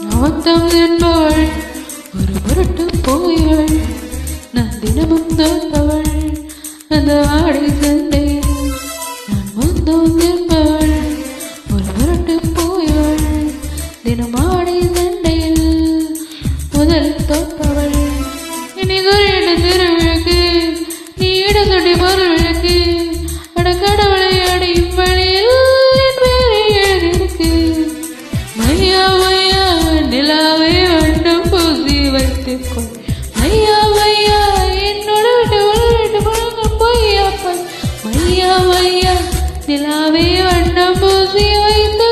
அவத்தம் என்பவள் ஒரு முரட்டு போயவள் நான் தினமும் தோற்பவள் அந்த ஆடை சண்டையில் நான் முந்தம் என்பவள் ஒரு முரட்டு போயவள் தினம் ஆடை சண்டையில் முதல் தோற்பவள் இனி சூரியன திருவிளக்கு நீ இட சுடி பொருளுக்கு அட கடவுளை அடையும் வழியில் என் பேரை எழுதியிருக்கு மையா மையா நிலாவை வண்ணம் பூசி வைத்துக்கொள் மையா மையா என்னோட விட்டு விட்டு பழக்கம் பொய்யா மையா மையா நிலாவை வண்ணம் பூசி வைத்து